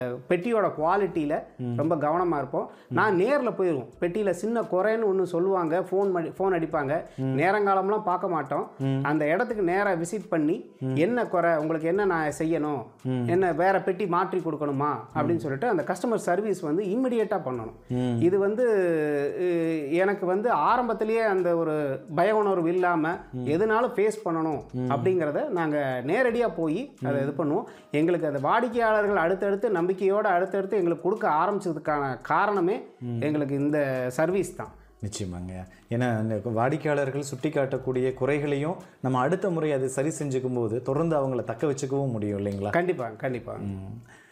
பெட்டியோட குவாலிட்டியில் ரொம்ப கவனமாக இருப்போம் நான் நேரில் போயிடுவோம் பெட்டியில் சின்ன குறைன்னு ஒன்று சொல்லுவாங்க ஃபோன் பண்ணி ஃபோன் அடிப்பாங்க நேரங்காலம்லாம் பார்க்க மாட்டோம் அந்த இடத்துக்கு நேராக விசிட் பண்ணி என்ன குறை உங்களுக்கு என்ன நான் செய்யணும் என்ன வேற பெட்டி மாற்றி கொடுக்கணுமா அப்படின்னு சொல்லிட்டு அந்த கஸ்டமர் சர்வீஸ் வந்து இம்மிடியேட்டாக பண்ணணும் இது வந்து அஹ், எனக்கு வந்து ஆரம்பத்திலேயே அந்த ஒரு பய உணர்வு இல்லாமல் எதுனாலும் ஃபேஸ் பண்ணணும் அப்படிங்கிறத நாங்கள் நேரடியாக போய் அதை இது பண்ணுவோம் எங்களுக்கு அந்த வாடிக்கையாளர்கள் அடுத்தடுத்து நம்பிக்கையோடு அடுத்தடுத்து எங்களுக்கு கொடுக்க ஆரம்பிச்சதுக்கான காரணமே எங்களுக்கு இந்த சர்வீஸ் தான் நிச்சயமாங்க ஏன்னா இந்த வாடிக்கையாளர்கள் சுட்டி காட்டக்கூடிய குறைகளையும் நம்ம அடுத்த முறை அதை சரி செஞ்சுக்கும் போது தொடர்ந்து அவங்கள தக்க வச்சுக்கவும் முடியும் இல்லைங்களா கண்டிப்பாக கண்டிப்பாக ம்.